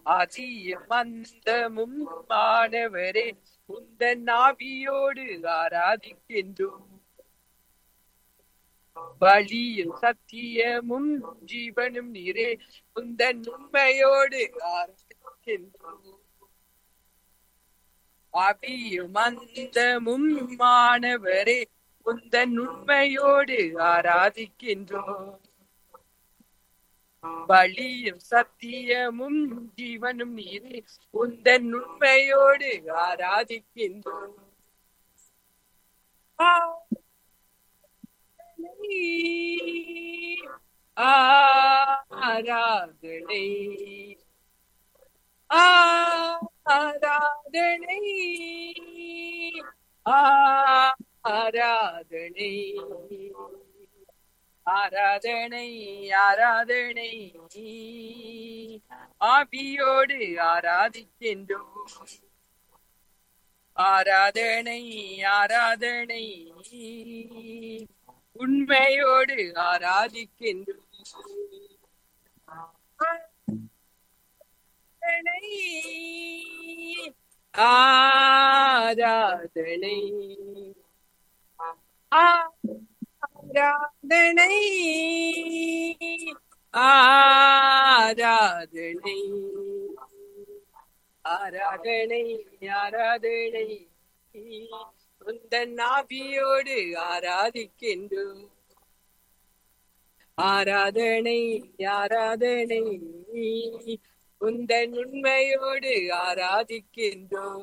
ஆதியும் மந்தமும் மாணவரே உந்தன் ஆவியோடு ஆராதிக்கின்றோம் வழியும் சத்தியமும் ஜீவனும் நீரே உந்தன் உண்மையோடு ஆராதிக்கின்றோம் ஆவியும் மந்தமும் மாணவரே உந்தன் உண்மையோடு ஆராதிக்கின்றோம் வழியும் சத்தியமும் ஜீவனும் நீரே உந்தன் உண்மையோடு ஆராதிக்கின்றோம் ஆராதனை ஆராதனை ஆராதனை ஆராதனை ஆராதனை ஆவியோடு ஆராதிக்கின்றோம் ஆராதனை ஆராதனை உண்மையோடு ஆராதிக்கின்றோம் ஆராதனை ஆராதனை ஆராதனை ஆராதனை ஆராதனை உந்தன் ஆவியோடு ஆராதிக்கின்றோம் ஆராதனை ஆராதனை உந்தன் உண்மையோடு ஆராதிக்கின்றோம்